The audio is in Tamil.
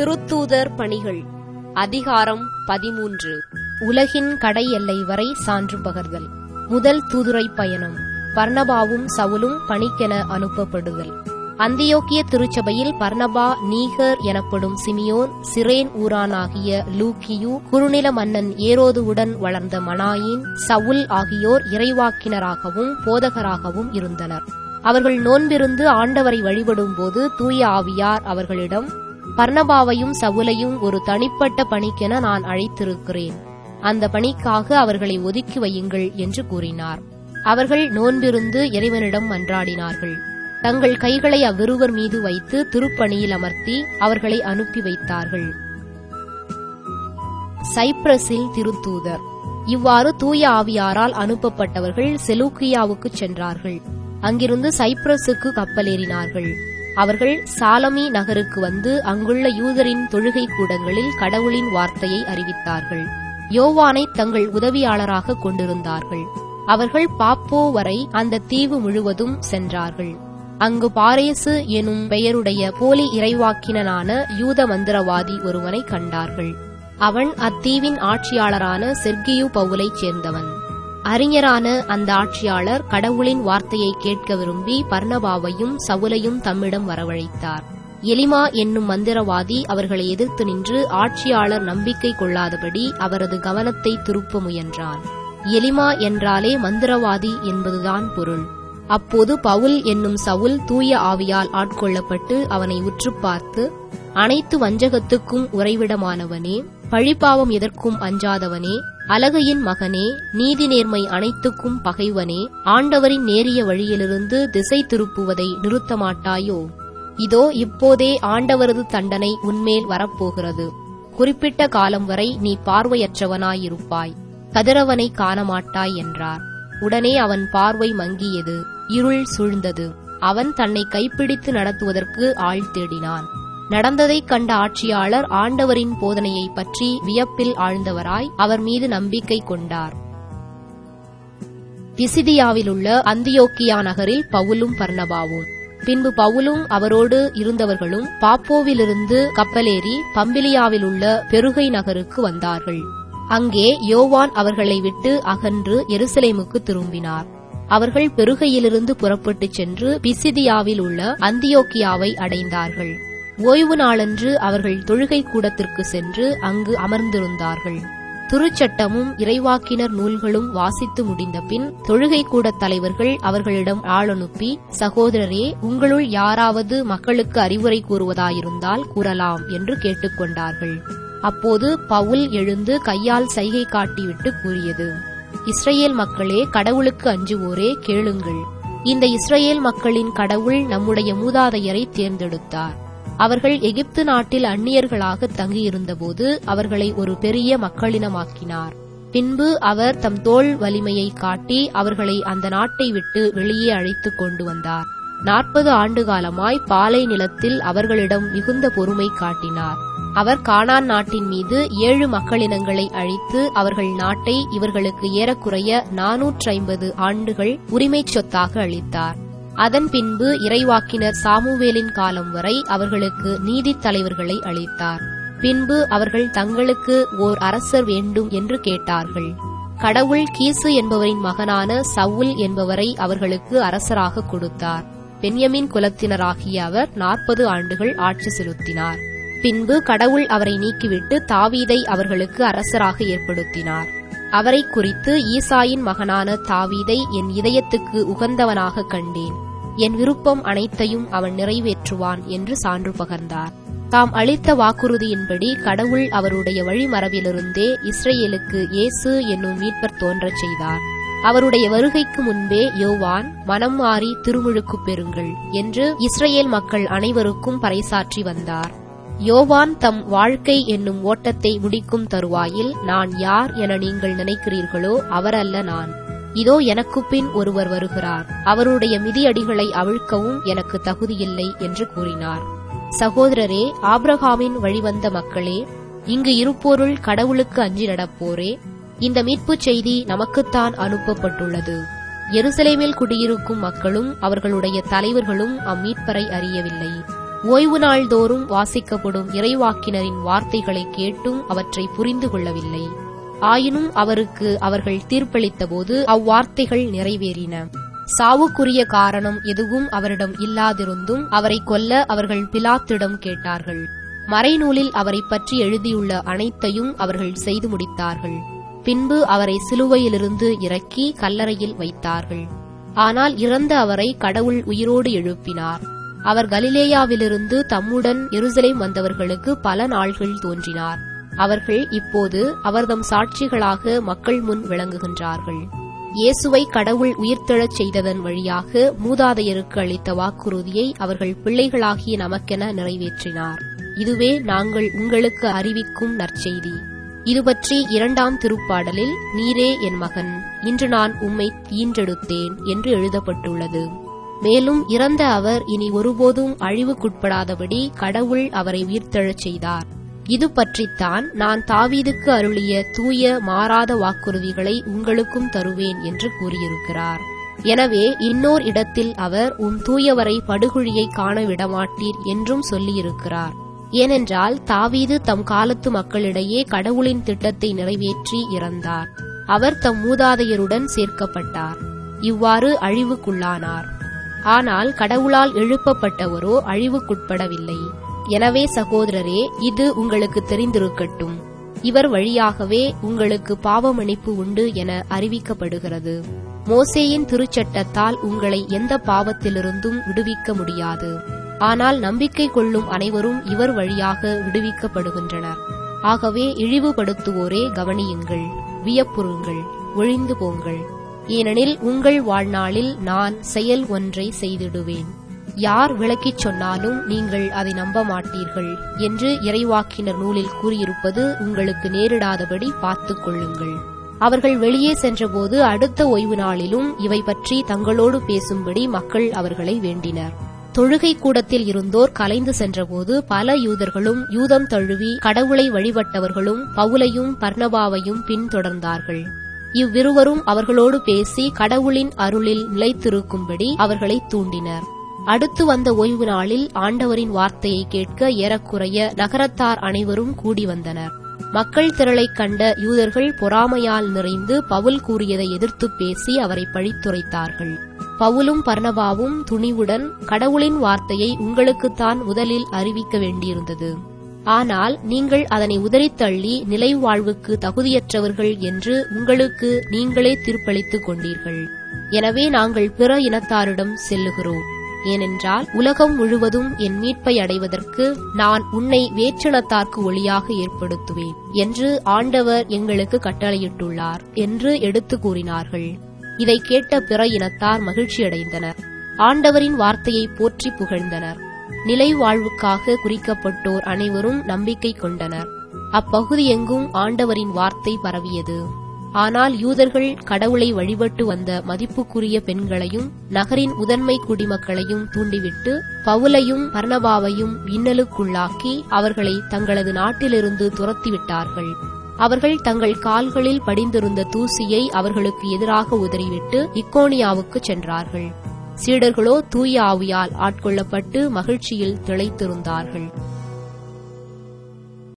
திருத்தூதர் பணிகள் அதிகாரம் பதிமூன்று உலகின் கடை எல்லை வரை சான்று பகர்தல் முதல் தூதுரை பயணம் பர்ணபாவும் சவுலும் பணிக்கென அனுப்பப்படுதல் அந்தியோக்கிய திருச்சபையில் பர்ணபா நீகர் எனப்படும் சிமியோன் சிரேன் ஊரானாகிய லூக்கியு குறுநில மன்னன் ஏரோதுவுடன் வளர்ந்த மனாயின் சவுல் ஆகியோர் இறைவாக்கினராகவும் போதகராகவும் இருந்தனர் அவர்கள் நோன்பிருந்து ஆண்டவரை வழிபடும்போது தூய ஆவியார் அவர்களிடம் பர்ணபாவையும் சவுலையும் ஒரு தனிப்பட்ட பணிக்கென நான் அழைத்திருக்கிறேன் அந்த பணிக்காக அவர்களை ஒதுக்கி வையுங்கள் என்று கூறினார் அவர்கள் நோன்பிருந்து இறைவனிடம் மன்றாடினார்கள் தங்கள் கைகளை அவ்விருவர் மீது வைத்து திருப்பணியில் அமர்த்தி அவர்களை அனுப்பி வைத்தார்கள் சைப்ரஸில் திருத்தூதர் இவ்வாறு தூய ஆவியாரால் அனுப்பப்பட்டவர்கள் செலூக்கியாவுக்கு சென்றார்கள் அங்கிருந்து சைப்ரஸுக்கு கப்பலேறினார்கள் அவர்கள் சாலமி நகருக்கு வந்து அங்குள்ள யூதரின் தொழுகை கூடங்களில் கடவுளின் வார்த்தையை அறிவித்தார்கள் யோவானை தங்கள் உதவியாளராக கொண்டிருந்தார்கள் அவர்கள் பாப்போ வரை அந்த தீவு முழுவதும் சென்றார்கள் அங்கு பாரேசு எனும் பெயருடைய போலி இறைவாக்கினனான யூத மந்திரவாதி ஒருவனை கண்டார்கள் அவன் அத்தீவின் ஆட்சியாளரான செர்கியு பவுலைச் சேர்ந்தவன் அறிஞரான அந்த ஆட்சியாளர் கடவுளின் வார்த்தையை கேட்க விரும்பி பர்ணபாவையும் சவுலையும் தம்மிடம் வரவழைத்தார் எலிமா என்னும் மந்திரவாதி அவர்களை எதிர்த்து நின்று ஆட்சியாளர் நம்பிக்கை கொள்ளாதபடி அவரது கவனத்தை திருப்ப முயன்றான் எலிமா என்றாலே மந்திரவாதி என்பதுதான் பொருள் அப்போது பவுல் என்னும் சவுல் தூய ஆவியால் ஆட்கொள்ளப்பட்டு அவனை உற்று பார்த்து அனைத்து வஞ்சகத்துக்கும் உறைவிடமானவனே பழிப்பாவம் எதற்கும் அஞ்சாதவனே அலகையின் மகனே நீதி நேர்மை அனைத்துக்கும் பகைவனே ஆண்டவரின் நேரிய வழியிலிருந்து திசை திருப்புவதை நிறுத்த மாட்டாயோ இதோ இப்போதே ஆண்டவரது தண்டனை உன்மேல் வரப்போகிறது குறிப்பிட்ட காலம் வரை நீ பார்வையற்றவனாயிருப்பாய் கதிரவனை காணமாட்டாய் என்றார் உடனே அவன் பார்வை மங்கியது இருள் சூழ்ந்தது அவன் தன்னை கைப்பிடித்து நடத்துவதற்கு ஆள் தேடினான் நடந்ததைக் கண்ட ஆட்சியாளர் ஆண்டவரின் போதனையை பற்றி வியப்பில் ஆழ்ந்தவராய் அவர் மீது நம்பிக்கை கொண்டார் பிசிதியாவிலுள்ள அந்தியோக்கியா நகரில் பவுலும் பர்ணபாவும் பின்பு பவுலும் அவரோடு இருந்தவர்களும் பாப்போவிலிருந்து கப்பலேறி பம்பிலியாவில் உள்ள பெருகை நகருக்கு வந்தார்கள் அங்கே யோவான் அவர்களை விட்டு அகன்று எருசலேமுக்கு திரும்பினார் அவர்கள் பெருகையிலிருந்து புறப்பட்டுச் சென்று பிசிதியாவில் உள்ள அந்தியோக்கியாவை அடைந்தார்கள் ஓய்வு நாளன்று அவர்கள் தொழுகை கூடத்திற்கு சென்று அங்கு அமர்ந்திருந்தார்கள் திருச்சட்டமும் இறைவாக்கினர் நூல்களும் வாசித்து முடிந்த பின் தொழுகை கூடத் தலைவர்கள் அவர்களிடம் ஆளனுப்பி சகோதரரே உங்களுள் யாராவது மக்களுக்கு அறிவுரை கூறுவதாயிருந்தால் கூறலாம் என்று கேட்டுக்கொண்டார்கள் அப்போது பவுல் எழுந்து கையால் சைகை காட்டிவிட்டு கூறியது இஸ்ரேல் மக்களே கடவுளுக்கு அஞ்சுவோரே கேளுங்கள் இந்த இஸ்ரேல் மக்களின் கடவுள் நம்முடைய மூதாதையரை தேர்ந்தெடுத்தார் அவர்கள் எகிப்து நாட்டில் அந்நியர்களாக தங்கியிருந்தபோது அவர்களை ஒரு பெரிய மக்களினமாக்கினார் பின்பு அவர் தம் தோல் வலிமையை காட்டி அவர்களை அந்த நாட்டை விட்டு வெளியே அழைத்துக் கொண்டு வந்தார் நாற்பது ஆண்டு காலமாய் பாலை நிலத்தில் அவர்களிடம் மிகுந்த பொறுமை காட்டினார் அவர் கானான் நாட்டின் மீது ஏழு மக்களினங்களை அழித்து அவர்கள் நாட்டை இவர்களுக்கு ஏறக்குறைய நாநூற்றி ஐம்பது ஆண்டுகள் உரிமைச் சொத்தாக அளித்தார் அதன் பின்பு இறைவாக்கினர் சாமுவேலின் காலம் வரை அவர்களுக்கு நீதித் தலைவர்களை அளித்தார் பின்பு அவர்கள் தங்களுக்கு ஓர் அரசர் வேண்டும் என்று கேட்டார்கள் கடவுள் கீசு என்பவரின் மகனான சவுல் என்பவரை அவர்களுக்கு அரசராக கொடுத்தார் பென்யமின் குலத்தினராகிய அவர் நாற்பது ஆண்டுகள் ஆட்சி செலுத்தினார் பின்பு கடவுள் அவரை நீக்கிவிட்டு தாவீதை அவர்களுக்கு அரசராக ஏற்படுத்தினார் அவரை குறித்து ஈசாயின் மகனான தாவீதை என் இதயத்துக்கு உகந்தவனாக கண்டேன் என் விருப்பம் அனைத்தையும் அவன் நிறைவேற்றுவான் என்று சான்று பகர்ந்தார் தாம் அளித்த வாக்குறுதியின்படி கடவுள் அவருடைய வழிமரபிலிருந்தே இஸ்ரேலுக்கு இயேசு என்னும் மீட்பர் தோன்றச் செய்தார் அவருடைய வருகைக்கு முன்பே யோவான் மனம் மாறி திருமுழுக்கு பெறுங்கள் என்று இஸ்ரேல் மக்கள் அனைவருக்கும் பறைசாற்றி வந்தார் யோவான் தம் வாழ்க்கை என்னும் ஓட்டத்தை முடிக்கும் தருவாயில் நான் யார் என நீங்கள் நினைக்கிறீர்களோ அவரல்ல நான் இதோ எனக்கு பின் ஒருவர் வருகிறார் அவருடைய மிதியடிகளை அவிழ்க்கவும் எனக்கு தகுதியில்லை என்று கூறினார் சகோதரரே ஆப்ரஹாமின் வழிவந்த மக்களே இங்கு இருப்போருள் கடவுளுக்கு அஞ்சி நடப்போரே இந்த மீட்புச் செய்தி நமக்குத்தான் அனுப்பப்பட்டுள்ளது எருசலேமில் குடியிருக்கும் மக்களும் அவர்களுடைய தலைவர்களும் அம்மீட்பரை அறியவில்லை ஓய்வு நாள்தோறும் வாசிக்கப்படும் இறைவாக்கினரின் வார்த்தைகளை கேட்டும் அவற்றை புரிந்து கொள்ளவில்லை ஆயினும் அவருக்கு அவர்கள் தீர்ப்பளித்தபோது அவ்வார்த்தைகள் நிறைவேறின சாவுக்குரிய காரணம் எதுவும் அவரிடம் இல்லாதிருந்தும் அவரை கொல்ல அவர்கள் பிலாத்திடம் கேட்டார்கள் மறைநூலில் அவரை பற்றி எழுதியுள்ள அனைத்தையும் அவர்கள் செய்து முடித்தார்கள் பின்பு அவரை சிலுவையிலிருந்து இறக்கி கல்லறையில் வைத்தார்கள் ஆனால் இறந்த அவரை கடவுள் உயிரோடு எழுப்பினார் அவர் கலிலேயாவிலிருந்து தம்முடன் எருசலேம் வந்தவர்களுக்கு பல நாள்கள் தோன்றினார் அவர்கள் இப்போது அவர்தம் சாட்சிகளாக மக்கள் முன் விளங்குகின்றார்கள் இயேசுவை கடவுள் உயிர்த்தெழச் செய்ததன் வழியாக மூதாதையருக்கு அளித்த வாக்குறுதியை அவர்கள் பிள்ளைகளாகிய நமக்கென நிறைவேற்றினார் இதுவே நாங்கள் உங்களுக்கு அறிவிக்கும் நற்செய்தி இது பற்றி இரண்டாம் திருப்பாடலில் நீரே என் மகன் இன்று நான் உம்மை ஈன்றெடுத்தேன் என்று எழுதப்பட்டுள்ளது மேலும் இறந்த அவர் இனி ஒருபோதும் அழிவுக்குட்படாதபடி கடவுள் அவரை உயிர்த்தெழச் செய்தார் இது பற்றித்தான் நான் தாவீதுக்கு அருளிய தூய மாறாத வாக்குறுதிகளை உங்களுக்கும் தருவேன் என்று கூறியிருக்கிறார் எனவே இன்னோர் இடத்தில் அவர் உன் தூயவரை படுகுழியை காண விடமாட்டீர் என்றும் சொல்லியிருக்கிறார் ஏனென்றால் தாவீது தம் காலத்து மக்களிடையே கடவுளின் திட்டத்தை நிறைவேற்றி இறந்தார் அவர் தம் மூதாதையருடன் சேர்க்கப்பட்டார் இவ்வாறு அழிவுக்குள்ளானார் ஆனால் கடவுளால் எழுப்பப்பட்டவரோ அழிவுக்குட்படவில்லை எனவே சகோதரரே இது உங்களுக்கு தெரிந்திருக்கட்டும் இவர் வழியாகவே உங்களுக்கு பாவமன்னிப்பு உண்டு என அறிவிக்கப்படுகிறது மோசேயின் திருச்சட்டத்தால் உங்களை எந்த பாவத்திலிருந்தும் விடுவிக்க முடியாது ஆனால் நம்பிக்கை கொள்ளும் அனைவரும் இவர் வழியாக விடுவிக்கப்படுகின்றனர் ஆகவே இழிவுபடுத்துவோரே கவனியுங்கள் வியப்புறுங்கள் ஒழிந்து போங்கள் ஏனெனில் உங்கள் வாழ்நாளில் நான் செயல் ஒன்றை செய்திடுவேன் யார் விளக்கிச் சொன்னாலும் நீங்கள் அதை நம்ப மாட்டீர்கள் என்று இறைவாக்கினர் நூலில் கூறியிருப்பது உங்களுக்கு நேரிடாதபடி பார்த்துக் கொள்ளுங்கள் அவர்கள் வெளியே சென்றபோது அடுத்த ஓய்வு நாளிலும் இவை பற்றி தங்களோடு பேசும்படி மக்கள் அவர்களை வேண்டினர் தொழுகை கூடத்தில் இருந்தோர் கலைந்து சென்றபோது பல யூதர்களும் யூதம் தழுவி கடவுளை வழிபட்டவர்களும் பவுலையும் பர்ணபாவையும் பின்தொடர்ந்தார்கள் இவ்விருவரும் அவர்களோடு பேசி கடவுளின் அருளில் நிலைத்திருக்கும்படி அவர்களை தூண்டினர் அடுத்து வந்த ஓய்வு நாளில் ஆண்டவரின் வார்த்தையை கேட்க ஏறக்குறைய நகரத்தார் அனைவரும் கூடி வந்தனர் மக்கள் திரளைக் கண்ட யூதர்கள் பொறாமையால் நிறைந்து பவுல் கூறியதை எதிர்த்து பேசி அவரை பழித்துரைத்தார்கள் பவுலும் பர்ணபாவும் துணிவுடன் கடவுளின் வார்த்தையை உங்களுக்குத்தான் முதலில் அறிவிக்க வேண்டியிருந்தது ஆனால் நீங்கள் அதனை உதறித்தள்ளி நிலை வாழ்வுக்கு தகுதியற்றவர்கள் என்று உங்களுக்கு நீங்களே தீர்ப்பளித்துக் கொண்டீர்கள் எனவே நாங்கள் பிற இனத்தாரிடம் செல்லுகிறோம் ஏனென்றால் உலகம் முழுவதும் என் மீட்பை அடைவதற்கு நான் உன்னை வேற்றினத்தார்க்கு ஒளியாக ஏற்படுத்துவேன் என்று ஆண்டவர் எங்களுக்கு கட்டளையிட்டுள்ளார் என்று எடுத்து கூறினார்கள் இதை கேட்ட பிற இனத்தார் மகிழ்ச்சியடைந்தனர் ஆண்டவரின் வார்த்தையை போற்றி புகழ்ந்தனர் நிலை வாழ்வுக்காக குறிக்கப்பட்டோர் அனைவரும் நம்பிக்கை கொண்டனர் அப்பகுதி எங்கும் ஆண்டவரின் வார்த்தை பரவியது ஆனால் யூதர்கள் கடவுளை வழிபட்டு வந்த மதிப்புக்குரிய பெண்களையும் நகரின் முதன்மை குடிமக்களையும் தூண்டிவிட்டு பவுலையும் பர்ணபாவையும் இன்னலுக்குள்ளாக்கி அவர்களை தங்களது நாட்டிலிருந்து துரத்திவிட்டார்கள் அவர்கள் தங்கள் கால்களில் படிந்திருந்த தூசியை அவர்களுக்கு எதிராக உதறிவிட்டு இக்கோனியாவுக்கு சென்றார்கள் சீடர்களோ தூய ஆவியால் ஆட்கொள்ளப்பட்டு மகிழ்ச்சியில் திளைத்திருந்தார்கள்